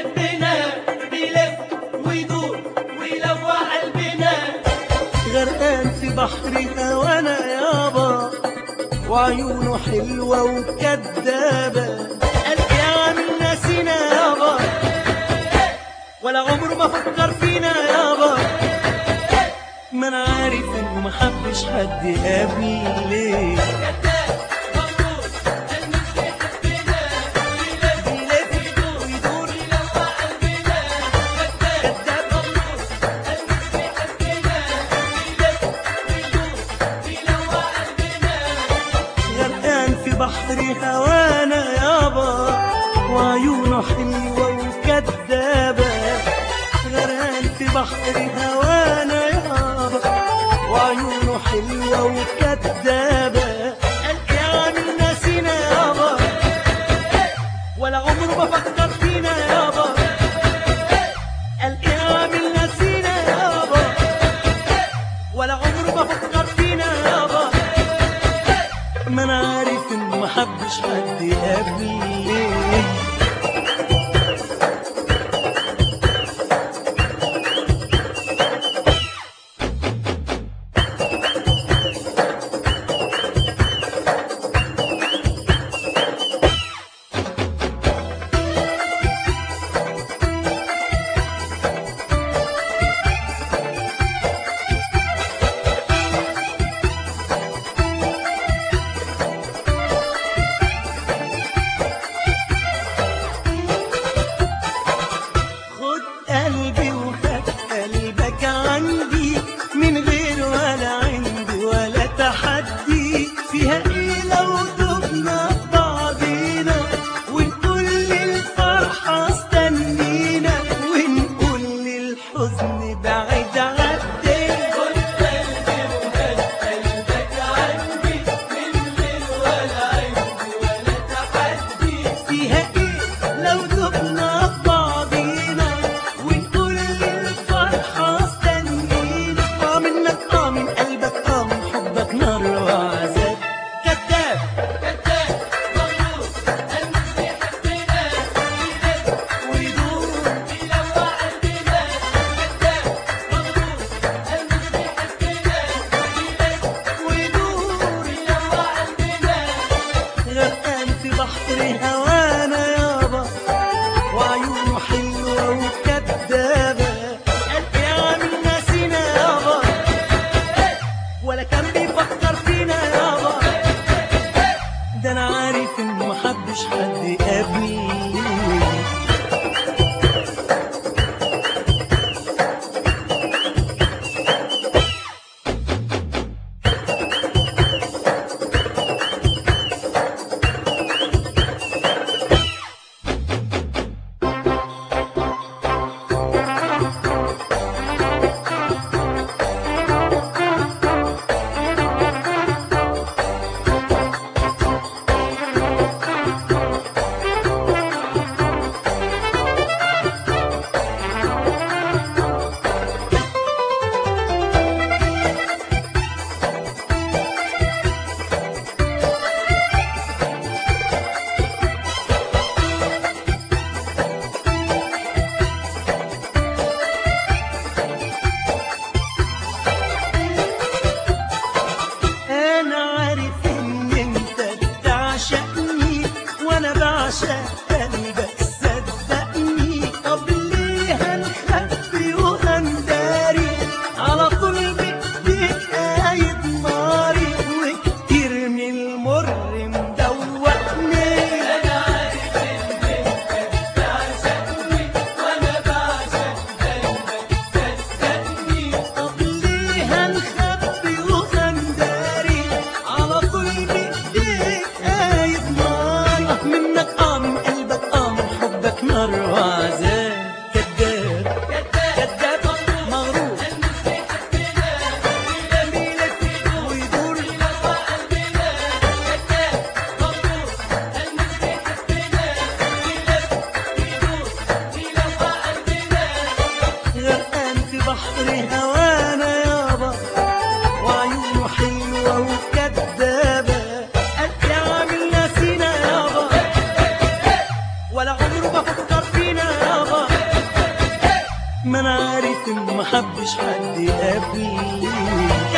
بيحبنا بيلف ويدور ويلوع قلبنا غرقان في بحر هوانا يابا وعيونه حلوة وكدابة قال يا عم ناسينا يابا ولا عمره ما فكر فينا يابا ما انا عارف انه ما حبش حد قبلي كذاب مغرور قال مش بيحبنا بيلف ويدور ويدور ويلوع قلبنا كذاب مغرور قال مش بيحبنا بيلف ويدور ويلوع قلبنا غرقان في بحر هوانا يابا وعيونه حلوة وكدابة غرقان في بحر هوانا يابا وعيونه حلوة وكدابة قال يا عم ناسينا يابا ولا عمره ما فكر فينا يابا قال يا عم ناسينا يابا ولا عمره ما فكر فينا يابا ما انا عارف انه ما حبش حد قبلي خد قلبي وخد قلبك عندي من غير ولا عندي ولا تحدي فيها ايه لو دبنا في بعضينا ونقول للفرحة استنينا ونقول للحزن بعيد عدينا خد قلبي وخد قلبك عندي من غير ولا عندي ولا تحدي فيها ايه لو دبنا في بعضينا ونقول للفرحة استنينا اه منك اه من قلبك اه من حبك نار وعذاب كذاب كذاب مغرور قال مش بيحبنا بيلف ويدور ويلوع قلبنا كذاب مغرور قال مش بيحبنا بيلف ويدور ويلوع قلبنا غرقان في بحر هوانا يابا وعيونه حلوة وكدابة قال يا عم ناسينا يابا ولا كان بيفكر فينا يابا ده انا عارف انه محبش حد قبلي ما انا عارف ان محبش حد قبلي